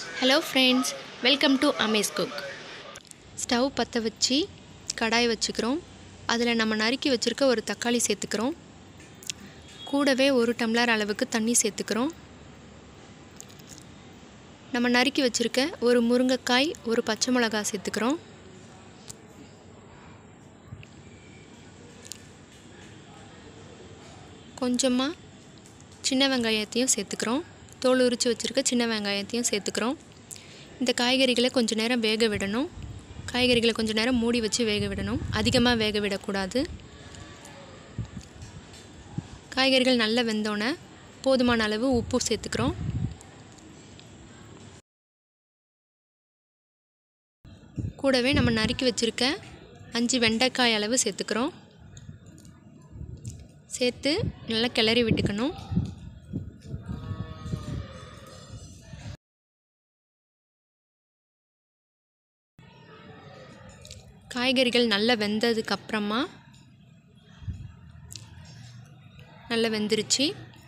hello friends welcome to Amaze Cook stove பற்ற வச்சு கடாய் வச்சுக்கிறோம் அதில் நம்ம நறுக்கி வச்சுருக்க ஒரு தக்காளி சேர்த்துக்கிறோம் கூடவே ஒரு டம்ளர் அளவுக்கு தண்ணி சேர்த்துக்கிறோம் நம்ம நறுக்கி வச்சுருக்க ஒரு முருங்கைக்காய் ஒரு பச்சை மிளகாய் சேர்த்துக்கிறோம் கொஞ்சமாக சின்ன வெங்காயத்தையும் சேர்த்துக்கிறோம் தோல் உரித்து வச்சுருக்க சின்ன வெங்காயத்தையும் சேர்த்துக்கிறோம் இந்த காய்கறிகளை கொஞ்சம் நேரம் வேக விடணும் காய்கறிகளை கொஞ்சம் நேரம் மூடி வச்சு வேக விடணும் அதிகமாக வேக விடக்கூடாது காய்கறிகள் நல்லா வெந்தோடனே போதுமான அளவு உப்பு சேர்த்துக்கிறோம் கூடவே நம்ம நறுக்கி வச்சுருக்க அஞ்சு வெண்டைக்காய் அளவு சேர்த்துக்கிறோம் சேர்த்து நல்லா கிளறி விட்டுக்கணும் காய்கறிகள் நல்லா வெந்ததுக்கு அப்புறமா நல்லா வெந்துருச்சு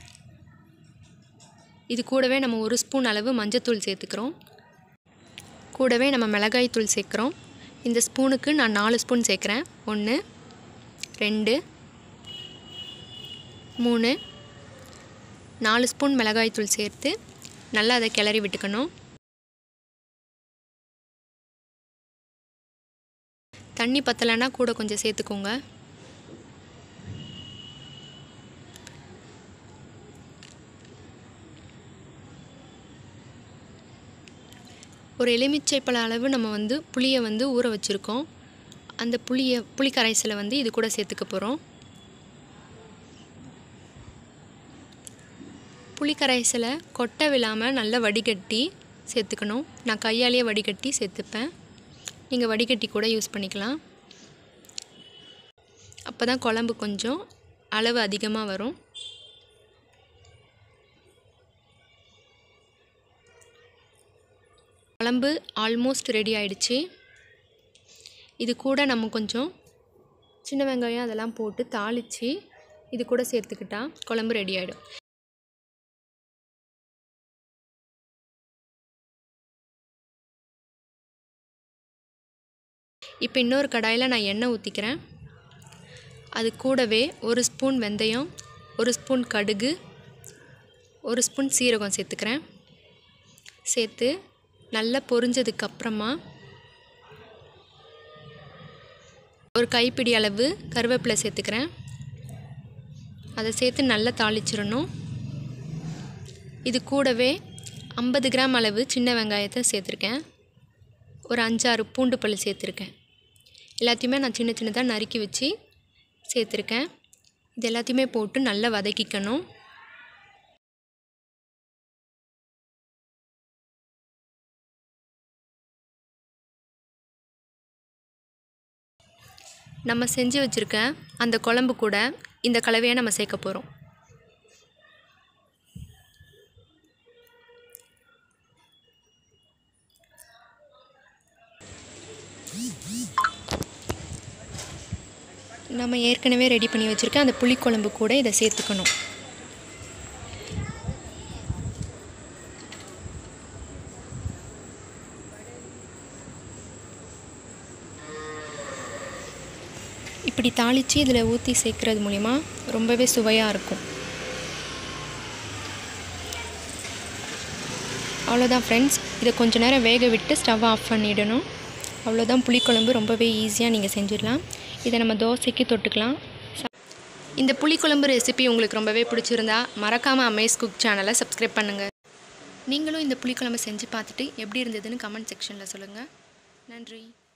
இது கூடவே நம்ம ஒரு ஸ்பூன் அளவு மஞ்சத்தூள் சேர்த்துக்கிறோம் கூடவே நம்ம மிளகாய் தூள் சேர்க்குறோம் இந்த ஸ்பூனுக்கு நான் நாலு ஸ்பூன் சேர்க்குறேன் ஒன்று ரெண்டு மூணு நாலு ஸ்பூன் மிளகாய் தூள் சேர்த்து நல்லா அதை கிளறி விட்டுக்கணும் தண்ணி பத்தலைன்னா கூட கொஞ்சம் சேர்த்துக்கோங்க ஒரு எலுமிச்சை பழ அளவு நம்ம வந்து புளியை வந்து ஊற வச்சுருக்கோம் அந்த புளியை புளி கரைசலை வந்து இது கூட சேர்த்துக்க போகிறோம் புளி கரைசலை கொட்டை விழாமல் நல்லா வடிகட்டி சேர்த்துக்கணும் நான் கையாலேயே வடிகட்டி சேர்த்துப்பேன் நீங்கள் வடிகட்டி கூட யூஸ் பண்ணிக்கலாம் அப்போ தான் குழம்பு கொஞ்சம் அளவு அதிகமாக வரும் குழம்பு ஆல்மோஸ்ட் ரெடி ஆயிடுச்சு இது கூட நம்ம கொஞ்சம் சின்ன வெங்காயம் அதெல்லாம் போட்டு தாளித்து இது கூட சேர்த்துக்கிட்டா குழம்பு ரெடி ஆகிடும் இப்போ இன்னொரு கடாயில் நான் எண்ணெய் ஊற்றிக்கிறேன் அது கூடவே ஒரு ஸ்பூன் வெந்தயம் ஒரு ஸ்பூன் கடுகு ஒரு ஸ்பூன் சீரகம் சேர்த்துக்கிறேன் சேர்த்து நல்லா பொரிஞ்சதுக்கப்புறமா ஒரு கைப்பிடி அளவு கருவேப்பிலை சேர்த்துக்கிறேன் அதை சேர்த்து நல்லா தாளிச்சிடணும் இது கூடவே ஐம்பது கிராம் அளவு சின்ன வெங்காயத்தை சேர்த்துருக்கேன் ஒரு அஞ்சாறு பூண்டு பல் சேர்த்துருக்கேன் எல்லாத்தையுமே நான் சின்ன சின்னதாக நறுக்கி வச்சு சேர்த்துருக்கேன் இது எல்லாத்தையுமே போட்டு நல்லா வதக்கிக்கணும் நம்ம செஞ்சு வச்சுருக்க அந்த குழம்பு கூட இந்த கலவையை நம்ம சேர்க்க போகிறோம் நம்ம ஏற்கனவே ரெடி பண்ணி வச்சுருக்க அந்த புளிக்குழம்பு கூட இதை சேர்த்துக்கணும் இப்படி தாளித்து இதில் ஊற்றி சேர்க்குறது மூலிமா ரொம்பவே சுவையாக இருக்கும் அவ்வளோதான் ஃப்ரெண்ட்ஸ் இதை கொஞ்ச நேரம் வேக விட்டு ஸ்டவ் ஆஃப் பண்ணிடணும் அவ்வளோதான் புளிக்குழம்பு ரொம்பவே ஈஸியாக நீங்கள் செஞ்சிடலாம் இதை நம்ம தோசைக்கு தொட்டுக்கலாம் இந்த புளிக்குழம்பு ரெசிபி உங்களுக்கு ரொம்பவே பிடிச்சிருந்தா மறக்காமல் அமேஸ் குக் சேனலை சப்ஸ்கிரைப் பண்ணுங்கள் நீங்களும் இந்த புளிக்குழம்பு செஞ்சு பார்த்துட்டு எப்படி இருந்ததுன்னு கமெண்ட் செக்ஷனில் சொல்லுங்கள் நன்றி